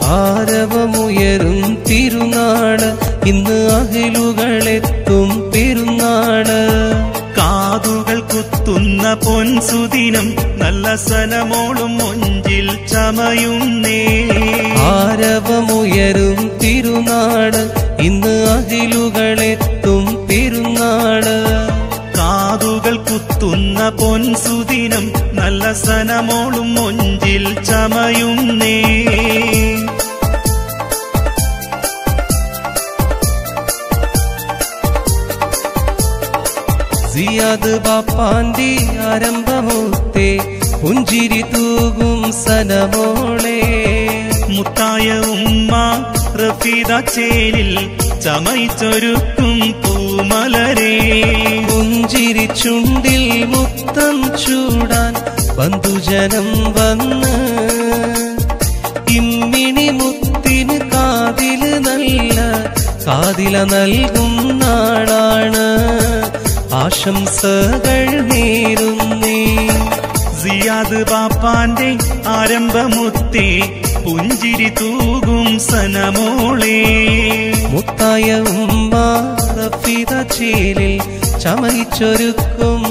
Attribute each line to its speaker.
Speaker 1: ആരവമുയരും തിരുനാട് ഇന്ന് അഹിലുകളെത്തും പെരുന്നാട്
Speaker 2: കാതുകൾ കുത്തുന്ന പൊൻസുദിനം നല്ല സനമോളും മൊഞ്ചിൽ ചമയുന്നേ
Speaker 1: ആരവമുയരും തിരുനാട് ഇന്ന് അഹിലുകളെത്തും പെരുന്നാട്
Speaker 2: കാതുകൾ കുത്തുന്ന പൊൻസുദിനം നല്ല സനമോളും മൊഞ്ചിൽ ചമയുന്നേ
Speaker 1: സിയാദ് ബാപ്പാന്റെ ആരംഭമൂത്തേ പുഞ്ചിരി തൂകും സനമോളെ
Speaker 2: മുത്തായ ഉമ്മ റഫീദ ചേലിൽ ചമയിച്ചൊരുക്കും പൂമലരേ
Speaker 1: പുഞ്ചിരി ചുണ്ടിൽ മുത്തം ചൂടാൻ ബന്ധുജനം വന്ന് ഇമ്മിണി മുത്തിന് കാതില് നല്ല കാതില നൽകും നാളാണ് ആശംസകൾ നേരുന്നേ
Speaker 2: സിയാദ് ബാപ്പാന്റെ ആരംഭമുത്തേ പുഞ്ചിരി തൂകും സനമോളേ
Speaker 1: മുത്തായ ഉമ്മ റഫീദ ചേലിൽ ചമയിച്ചൊരുക്കും